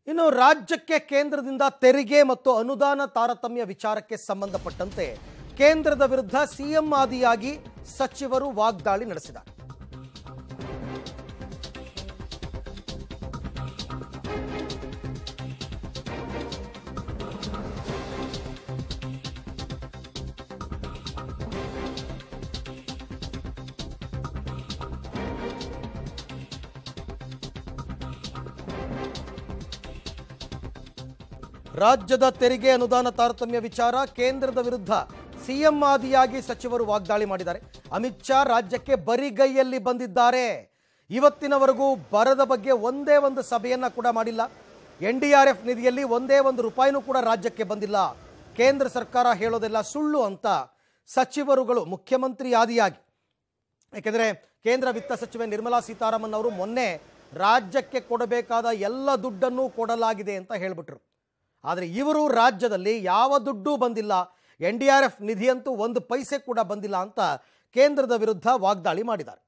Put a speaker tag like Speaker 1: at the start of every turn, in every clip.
Speaker 1: ಇನ್ನು ರಾಜ್ಯಕ್ಕೆ ಕೇಂದ್ರದಿಂದ ತೆರಿಗೆ ಮತ್ತು ಅನುದಾನ ತಾರತಮ್ಯ ವಿಚಾರಕ್ಕೆ ಸಂಬಂಧಪಟ್ಟಂತೆ ಕೇಂದ್ರದ ವಿರುದ್ಧ ಸಿಎಂ ಆದಿಯಾಗಿ ಸಚಿವರು ವಾಗ್ದಾಳಿ ನಡೆಸಿದ್ದಾರೆ ರಾಜ್ಯದ ತೆರಿಗೆ ಅನುದಾನ ತಾರತಮ್ಯ ವಿಚಾರ ಕೇಂದ್ರದ ವಿರುದ್ಧ ಸಿಎಂ ಆದಿಯಾಗಿ ಸಚಿವರು ವಾಗ್ದಾಳಿ ಮಾಡಿದ್ದಾರೆ ಅಮಿತ್ ಶಾ ರಾಜ್ಯಕ್ಕೆ ಬರಿಗೈಯಲ್ಲಿ ಬಂದಿದ್ದಾರೆ ಇವತ್ತಿನವರೆಗೂ ಬರದ ಬಗ್ಗೆ ಒಂದೇ ಒಂದು ಸಭೆಯನ್ನ ಕೂಡ ಮಾಡಿಲ್ಲ ಎನ್ ಡಿ ಆರ್ ಎಫ್ ನಿಧಿಯಲ್ಲಿ ಒಂದೇ ಒಂದು ರೂಪಾಯಿನೂ ಕೂಡ ರಾಜ್ಯಕ್ಕೆ ಬಂದಿಲ್ಲ ಕೇಂದ್ರ ಸರ್ಕಾರ ಹೇಳೋದೆಲ್ಲ ಸುಳ್ಳು ಅಂತ ಸಚಿವರುಗಳು ಮುಖ್ಯಮಂತ್ರಿ ಆದಿಯಾಗಿ ಯಾಕೆಂದರೆ ಕೇಂದ್ರ ವಿತ್ತ ಸಚಿವೆ ನಿರ್ಮಲಾ ಸೀತಾರಾಮನ್ ಅವರು ಮೊನ್ನೆ ರಾಜ್ಯಕ್ಕೆ ಕೊಡಬೇಕಾದ ಎಲ್ಲ ದುಡ್ಡನ್ನು ಕೊಡಲಾಗಿದೆ ಅಂತ ಹೇಳಿಬಿಟ್ರು ಆದರೆ ಇವರು ರಾಜ್ಯದಲ್ಲಿ ಯಾವ ದುಡ್ಡೂ ಬಂದಿಲ್ಲ ಎನ್ ಡಿ ಆರ್ ಎಫ್ ನಿಧಿಯಂತೂ ಒಂದು ಪೈಸೆ ಕೂಡ ಬಂದಿಲ್ಲ ಅಂತ ಕೇಂದ್ರದ ವಿರುದ್ಧ ವಾಗ್ದಾಳಿ ಮಾಡಿದ್ದಾರೆ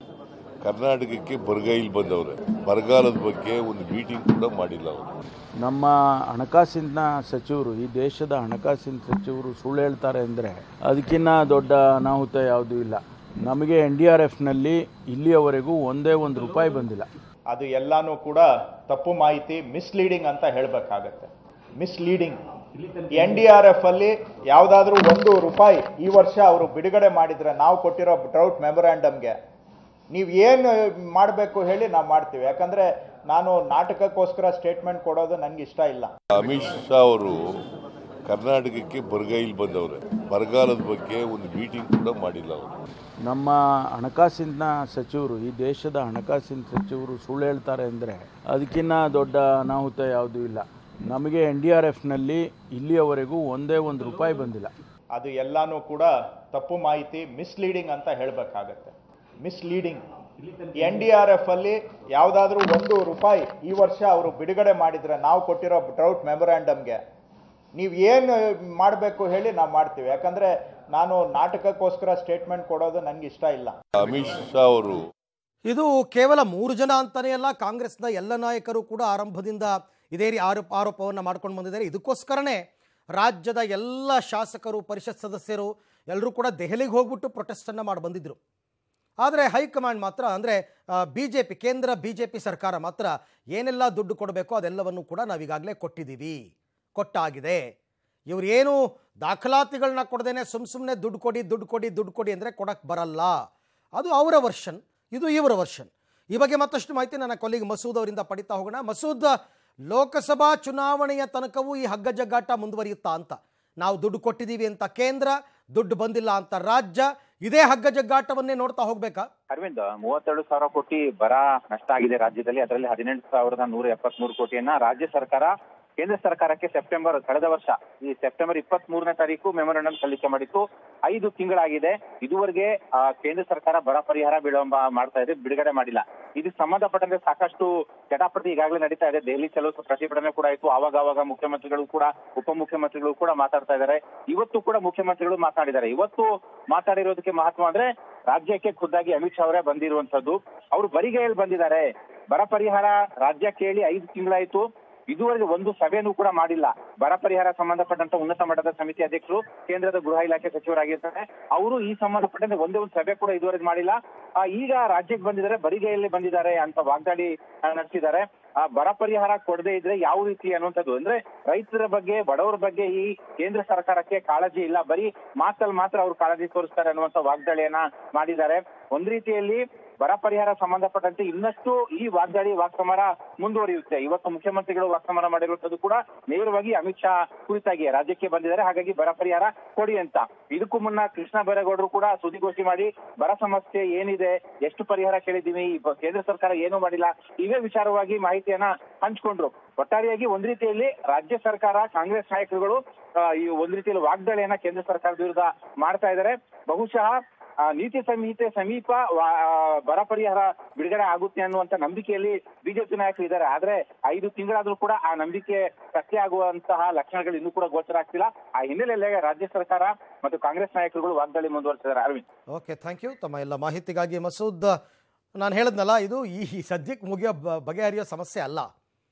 Speaker 2: ಕರ್ನಾಟಕಕ್ಕೆ ಬರಗೈಲಿ ಬಂದವ್ರೆ ಬರಗಾಲದ ಬಗ್ಗೆ ಒಂದು ಮೀಟಿಂಗ್ ಕೂಡ ಮಾಡಿಲ್ಲ ಅವರು
Speaker 3: ನಮ್ಮ ಹಣಕಾಸಿನ ಸಚಿವರು ಈ ದೇಶದ ಹಣಕಾಸಿನ ಸಚಿವರು ಸುಳ್ಳು ಹೇಳ್ತಾರೆ ಅಂದರೆ ಅದಕ್ಕಿಂತ ದೊಡ್ಡ ಅನಾಹುತ ಯಾವುದೂ ಇಲ್ಲ ನಮಗೆ ಎನ್ ಡಿ ಆರ್ ಎಫ್ನಲ್ಲಿ ಇಲ್ಲಿಯವರೆಗೂ ಒಂದೇ ಒಂದು ರೂಪಾಯಿ ಬಂದಿಲ್ಲ
Speaker 4: ಅದು ಎಲ್ಲಾನು ಕೂಡ ತಪ್ಪು ಮಾಹಿತಿ ಮಿಸ್ಲೀಡಿಂಗ್ ಅಂತ ಹೇಳಬೇಕಾಗತ್ತೆ misleading N D R F ಅಲ್ಲಿ ಯಾವುದಾದ್ರೂ ಒಂದು ರೂಪಾಯಿ ಈ ವರ್ಷ ಅವರು ಬಿಡುಗಡೆ ಮಾಡಿದ್ರೆ ನಾವು ಕೊಟ್ಟಿರೋ ಡ್ರೌಟ್ ಮೆಮೊರಾಂಡಮ್ಗೆ ನೀವು ಏನು ಮಾಡಬೇಕು ಹೇಳಿ ನಾವು ಮಾಡ್ತೀವಿ ಯಾಕಂದ್ರೆ ನಾನು ನಾಟಕಕ್ಕೋಸ್ಕರ ಸ್ಟೇಟ್ಮೆಂಟ್ ಕೊಡೋದು ನನಗೆ ಇಷ್ಟ ಇಲ್ಲ
Speaker 2: ಅಮಿತ್ ಶಾ ಅವರು ಕರ್ನಾಟಕಕ್ಕೆ ಬರಗೈಲಿ ಬಂದವ್ರೆ ಬರಗಾಲದ ಬಗ್ಗೆ ಒಂದು ಮೀಟಿಂಗ್ ಕೂಡ ಮಾಡಿಲ್ಲ ಅವರು
Speaker 3: ನಮ್ಮ ಹಣಕಾಸಿನ ಸಚಿವರು ಈ ದೇಶದ ಹಣಕಾಸಿನ ಸಚಿವರು ಸುಳ್ಳು ಹೇಳ್ತಾರೆ ಅಂದರೆ ಅದಕ್ಕಿಂತ ದೊಡ್ಡ ಅನಾಹುತ ಯಾವುದೂ ಇಲ್ಲ ನಮಗೆ ಎನ್ ಡಿ ಆರ್ ಎಫ್ನಲ್ಲಿ ಇಲ್ಲಿಯವರೆಗೂ ಒಂದೇ ಒಂದು ರೂಪಾಯಿ ಬಂದಿಲ್ಲ
Speaker 4: ಅದು ಎಲ್ಲಾನು ಕೂಡ ತಪ್ಪು ಮಾಹಿತಿ ಮಿಸ್ಲೀಡಿಂಗ್ ಅಂತ ಹೇಳಬೇಕಾಗತ್ತೆ misleading N D R F ಅಲ್ಲಿ ಯಾವುದಾದ್ರೂ ಒಂದು ರೂಪಾಯಿ ಈ ವರ್ಷ ಅವರು ಬಿಡುಗಡೆ ಮಾಡಿದ್ರೆ ನಾವು ಕೊಟ್ಟಿರೋ ಡ್ರೌಟ್ ಮೆಮೊರಾಂಡಮ್ಗೆ ನೀವು ಏನು ಮಾಡಬೇಕು ಹೇಳಿ ನಾವು ಮಾಡ್ತೀವಿ ಯಾಕಂದ್ರೆ ನಾನು ನಾಟಕಕ್ಕೋಸ್ಕರ ಸ್ಟೇಟ್ಮೆಂಟ್ ಕೊಡೋದು ನನಗೆ ಇಷ್ಟ ಇಲ್ಲ
Speaker 2: ಅಮಿತ್ ಶಾ ಅವರು
Speaker 1: ಇದು ಕೇವಲ ಮೂರು ಜನ ಅಂತಾನೇ ಅಲ್ಲ ಕಾಂಗ್ರೆಸ್ನ ಎಲ್ಲ ನಾಯಕರು ಕೂಡ ಆರಂಭದಿಂದ ಇದೇ ರೀ ಆರೋಪ ಆರೋಪವನ್ನು ಮಾಡ್ಕೊಂಡು ಬಂದಿದ್ದಾರೆ ಇದಕ್ಕೋಸ್ಕರನೇ ರಾಜ್ಯದ ಎಲ್ಲ ಶಾಸಕರು ಪರಿಷತ್ ಸದಸ್ಯರು ಎಲ್ಲರೂ ಕೂಡ ದೆಹಲಿಗೆ ಹೋಗ್ಬಿಟ್ಟು ಪ್ರೊಟೆಸ್ಟನ್ನು ಮಾಡಿ ಬಂದಿದ್ದರು ಆದರೆ ಹೈಕಮಾಂಡ್ ಮಾತ್ರ ಅಂದರೆ ಬಿ ಜೆ ಪಿ ಕೇಂದ್ರ ಬಿ ಜೆ ಪಿ ಸರ್ಕಾರ ಮಾತ್ರ ಏನೆಲ್ಲ ದುಡ್ಡು ಕೊಡಬೇಕೋ ಅದೆಲ್ಲವನ್ನು ಕೂಡ ನಾವೀಗಾಗಲೇ ಕೊಟ್ಟಿದ್ದೀವಿ ಕೊಟ್ಟಾಗಿದೆ ಇವ್ರು ಏನು ದಾಖಲಾತಿಗಳನ್ನ ಕೊಡದೇನೆ ಸುಮ್ಮ ಸುಮ್ಮನೆ ದುಡ್ಡು ಕೊಡಿ ದುಡ್ಡು ಕೊಡಿ ದುಡ್ಡು ಕೊಡಿ ಅಂದರೆ ಕೊಡಕ್ಕೆ ಬರಲ್ಲ ಅದು ಅವರ ವರ್ಷನ್ ಇದು ಇವರ ವರ್ಷನ್ ಈ ಬಗ್ಗೆ ಮತ್ತಷ್ಟು ಮಾಹಿತಿ ನನ್ನ ಕೊಲ್ಲಿಗೆ ಮಸೂದ್ ಅವರಿಂದ ಪಡಿತಾ ಹೋಗೋಣ ಮಸೂದ್ ಲೋಕಸಭಾ ಚುನಾವಣೆಯ ತನಕವೂ ಈ ಹಗ್ಗ ಜಗ್ಗಾಟ ಮುಂದುವರಿಯುತ್ತಾ ಅಂತ ನಾವು ದುಡ್ಡು ಕೊಟ್ಟಿದ್ದೀವಿ ಅಂತ ಕೇಂದ್ರ ದುಡ್ಡು ಬಂದಿಲ್ಲ ಅಂತ ರಾಜ್ಯ ಇದೇ ಹಗ್ಗ ಜಗ್ಗಾಟವನ್ನೇ ನೋಡ್ತಾ ಹೋಗ್ಬೇಕಾ
Speaker 5: ಅರವಿಂದ್ ಮೂವತ್ತೆರಡು ಸಾವಿರ ಕೋಟಿ ಬರ ನಷ್ಟ ಆಗಿದೆ ರಾಜ್ಯದಲ್ಲಿ ಅದರಲ್ಲಿ ಹದಿನೆಂಟು ಸಾವಿರದ ನೂರ ಎಪ್ಪತ್ಮೂರು ಕೋಟಿಯನ್ನ ರಾಜ್ಯ ಸರ್ಕಾರ ಕೇಂದ್ರ ಸರ್ಕಾರಕ್ಕೆ ಸೆಪ್ಟೆಂಬರ್ ಕಳೆದ ವರ್ಷ ಈ ಸೆಪ್ಟೆಂಬರ್ ಇಪ್ಪತ್ತ್ ಮೂರನೇ ತಾರೀಕು ಮೆಮೊರಂಡಮ್ ಸಲ್ಲಿಕೆ ಮಾಡಿತ್ತು ಐದು ತಿಂಗಳಾಗಿದೆ ಇದುವರೆಗೆ ಆ, ಕೇಂದ್ರ ಸರ್ಕಾರ ಬರ ಪರಿಹಾರ ವಿಳಂಬ ಮಾಡ್ತಾ ಇದೆ ಬಿಡುಗಡೆ ಮಾಡಿಲ್ಲ ಇದಕ್ಕೆ ಸಂಬಂಧಪಟ್ಟಂತೆ ಸಾಕಷ್ಟು ಚಟಾಪಟಿ ಈಗಾಗಲೇ ನಡೀತಾ ಇದೆ ದೆಹಲಿ ಚಲೋ ಪ್ರತಿಭಟನೆ ಕೂಡ ಆಯ್ತು ಆವಾಗ ಆವಾಗ ಮುಖ್ಯಮಂತ್ರಿಗಳು ಕೂಡ ಉಪಮುಖ್ಯಮಂತ್ರಿಗಳು ಕೂಡ ಮಾತಾಡ್ತಾ ಇದ್ದಾರೆ ಇವತ್ತು ಕೂಡ ಮುಖ್ಯಮಂತ್ರಿಗಳು ಮಾತನಾಡಿದ್ದಾರೆ ಇವತ್ತು ಮಾತಾಡಿರೋದಕ್ಕೆ ಮಹತ್ವ ಅಂದ್ರೆ ರಾಜ್ಯಕ್ಕೆ ಖುದ್ದಾಗಿ ಅಮಿತ್ ಶಾ ಅವರೇ ಬಂದಿರುವಂತದ್ದು ಅವರು ಬರಿಗೈಯಲ್ಲಿ ಬಂದಿದ್ದಾರೆ ಬರ ಪರಿಹಾರ ರಾಜ್ಯ ಕೇಳಿ ಐದು ತಿಂಗಳಾಯ್ತು ಇದುವರೆಗೆ ಒಂದು ಸಭೆನೂ ಕೂಡ ಮಾಡಿಲ್ಲ ಬರ ಪರಿಹಾರ ಸಂಬಂಧಪಟ್ಟಂತ ಉನ್ನತ ಮಟ್ಟದ ಸಮಿತಿ ಅಧ್ಯಕ್ಷರು ಕೇಂದ್ರದ ಗೃಹ ಇಲಾಖೆ ಸಚಿವರಾಗಿರ್ತಾರೆ ಅವರು ಈ ಸಂಬಂಧಪಟ್ಟಂತೆ ಒಂದೇ ಒಂದು ಸಭೆ ಕೂಡ ಇದುವರೆಗೆ ಮಾಡಿಲ್ಲ ಆ, ಈಗ ರಾಜ್ಯಕ್ಕೆ ಬಂದಿದ್ದಾರೆ ಬರಿಗೈಯಲ್ಲಿ ಬಂದಿದ್ದಾರೆ ಅಂತ ವಾಗ್ದಾಳಿ ಆ, ನಡೆಸಿದ್ದಾರೆ ಆ ಬರ ಪರಿಹಾರ ಕೊಡದೇ ಇದ್ರೆ ಯಾವ ರೀತಿ ಅನ್ನುವಂಥದ್ದು ಅಂದ್ರೆ ರೈತರ ಬಗ್ಗೆ ಬಡವರ ಬಗ್ಗೆ ಈ ಕೇಂದ್ರ ಸರ್ಕಾರಕ್ಕೆ ಕಾಳಜಿ ಇಲ್ಲ ಬರೀ ಮಾತಲ್ಲಿ ಮಾತ್ರ ಅವ್ರು ಕಾಳಜಿ ತೋರಿಸ್ತಾರೆ ಅನ್ನುವಂತ ವಾಗ್ದಾಳಿಯನ್ನ ಮಾಡಿದ್ದಾರೆ ಒಂದ್ ರೀತಿಯಲ್ಲಿ ಬರ ಪರಿಹಾರ ಸಂಬಂಧಪಟ್ಟಂತೆ ಇನ್ನಷ್ಟು ಈ ವಾಗ್ದಾಳಿ ವಾಕ್ಸಮರ ಮುಂದುವರಿಯುತ್ತೆ ಇವತ್ತು ಮುಖ್ಯಮಂತ್ರಿಗಳು ವಾಕ್ಸಮರ ಮಾಡಿರುವಂತದ್ದು ಕೂಡ ನೇರವಾಗಿ ಅಮಿತ್ ಶಾ ಕುರಿತಾಗಿ ರಾಜ್ಯಕ್ಕೆ ಬಂದಿದ್ದಾರೆ ಹಾಗಾಗಿ ಬರ ಪರಿಹಾರ ಕೊಡಿ ಅಂತ ಇದಕ್ಕೂ ಮುನ್ನ ಕೃಷ್ಣ ಬೈರೇಗೌಡರು ಕೂಡ ಸುದ್ದಿಗೋಷ್ಠಿ ಮಾಡಿ ಬರ ಸಮಸ್ಯೆ ಏನಿದೆ ಎಷ್ಟು ಪರಿಹಾರ ಕೇಳಿದ್ದೀವಿ ಈ ಬ- ಕೇಂದ್ರ ಸರ್ಕಾರ ಏನು ಮಾಡಿಲ್ಲ ಇವೇ ವಿಚಾರವಾಗಿ ಮಾಹಿತಿಯನ್ನ ಹಂಚ್ಕೊಂಡ್ರು ಒಟ್ಟಾರೆಯಾಗಿ ಒಂದ್ ರೀತಿಯಲ್ಲಿ ರಾಜ್ಯ ಸರ್ಕಾರ ಕಾಂಗ್ರೆಸ್ ನಾಯಕರುಗಳು ಆ, ಈ ಒಂದ್ ರೀತಿಯಲ್ಲಿ ವಾಗ್ದಾಳಿಯನ್ನ ಕೇಂದ್ರ ಸರ್ಕಾರದ ವಿರುದ್ಧ ಮಾಡ್ತಾ ಇದ್ದಾರೆ ಬಹುಶಃ ಆ, ನೀತಿ ಸಂಹಿತೆ ಸಮೀಪ ವಾ- ಆ, ಬರ ಪರಿಹಾರ ಬಿಡುಗಡೆ ಆಗುತ್ತೆ ಅನ್ನುವಂತ ನಂಬಿಕೆಯಲ್ಲಿ ಬಿಜೆಪಿ ನಾಯಕರು ಇದ್ದಾರೆ ಆದ್ರೆ ಐದು ತಿಂಗಳಾದ್ರೂ ಕೂಡ ಆ ನಂಬಿಕೆ ಸತ್ಯ ಆಗುವಂತಹ ಲಕ್ಷಣಗಳು ಇನ್ನೂ ಕೂಡ ಗೋಚರ ಆಗ್ತಿಲ್ಲ ಆ ಹಿನ್ನೆಲೆಯಲ್ಲಿ ರಾಜ್ಯ ಸರ್ಕಾರ ಮತ್ತು ಕಾಂಗ್ರೆಸ್ ನಾಯಕರುಗಳು ವಾಗ್ದಾಳಿ ಮುಂದುವರಿಸಿದ್ದಾರೆ ಅರವಿಂದ್
Speaker 1: ಓಕೆ ಥ್ಯಾಂಕ್ ಯು ತಮ್ಮ ಎಲ್ಲ ಮಾಹಿತಿಗಾಗಿ ಮಸೂದ್ ನಾನು ಹೇಳಿದ್ನಲ್ಲ ಇದು ಈ ಈ ಸದ್ಯಕ್ಕೆ ಮುಗಿಯೋ ಬ- ಬಗೆಹರಿಯೋ ಸಮಸ್ಯೆ ಅಲ್ಲ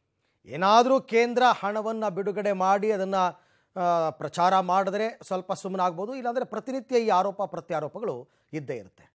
Speaker 1: ಏನಾದರೂ ಕೇಂದ್ರ ಹಣವನ್ನು ಬಿಡುಗಡೆ ಮಾಡಿ ಅದನ್ನು ಪ್ರಚಾರ ಮಾಡಿದ್ರೆ ಸ್ವಲ್ಪ ಸುಮ್ಮನಾಗ್ಬೋದು ಇಲ್ಲಾಂದರೆ ಪ್ರತಿನಿತ್ಯ ಈ ಆರೋಪ ಪ್ರತ್ಯಾರೋಪಗಳು ಇದ್ದೇ ಇರುತ್ತೆ